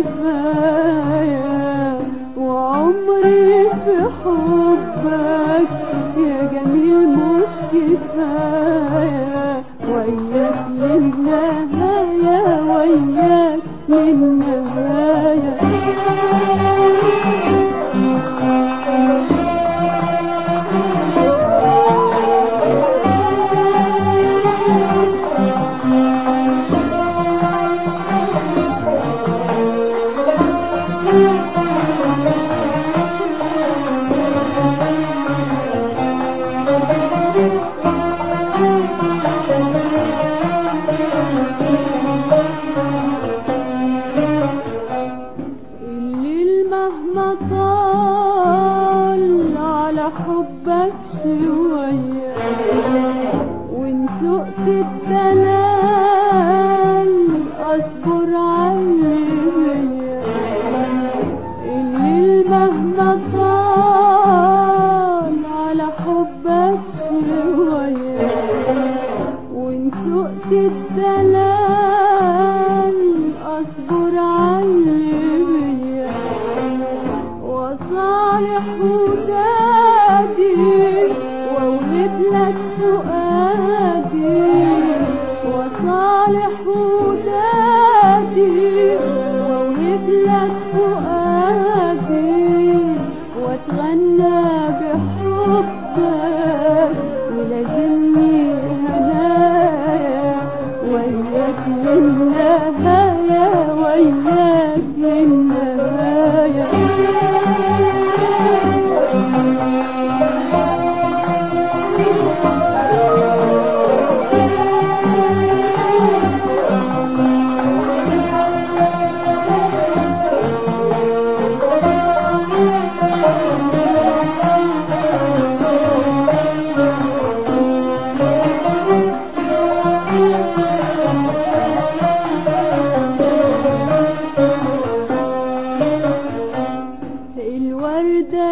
كفاية وعمري في حبك يا جميل مش كفاية وياك للنهاية وياك الليل مهما طال على حبك شوية وان سقت الدلال اصبر عليا الليل مهما طال على حبك شوية وان سقت الدلال اصبر عليا وصالح ودادي واوهب لك فؤادي وصالح ودادي واوهب لك فؤادي واتغنى بحبك ولازمني هنايا وياك للنهاية وياك للنهاية الوردة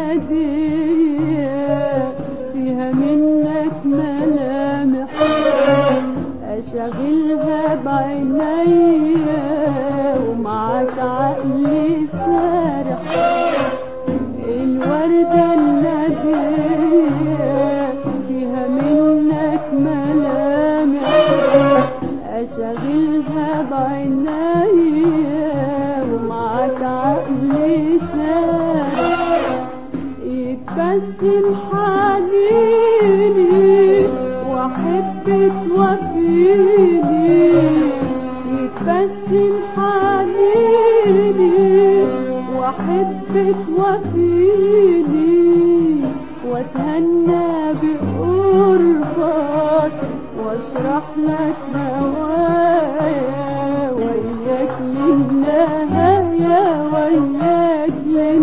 النادية فيها منك ملامح أشغلها بعينيا ومعك عقلي سارح الوردة النادية فيها منك ملامح أشغلها بعينيا ومعك عقلي سارح يتبسم حنيني واحب توفيني يتبسم حنيني واحب توفيني واتهنى بقربك واشرح لك نوايا وياك للنهاية وياك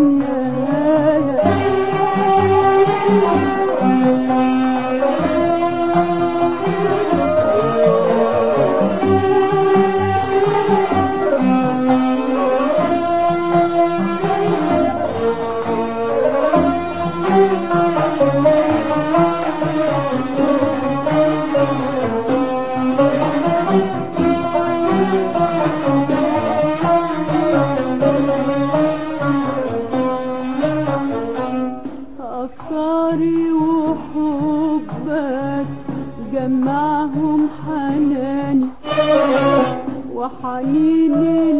أفكاري وحبك جمعهم حناني وحنيني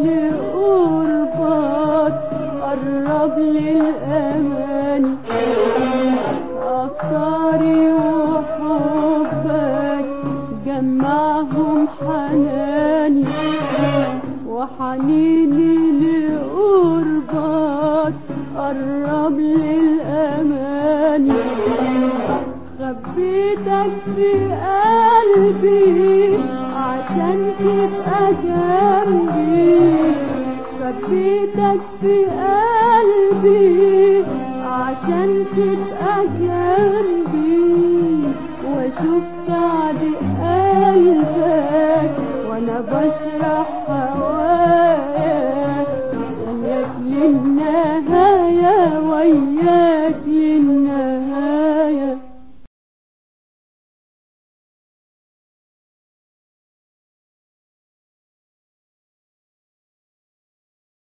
لقربك قرب للأمان أفكاري وحبك جمعهم حناني وحنيني لقربك قرب للأمان خبيتك في قلبي عشان تبقى جنبي خبيتك في قلبي عشان تبقى جنبي واشوف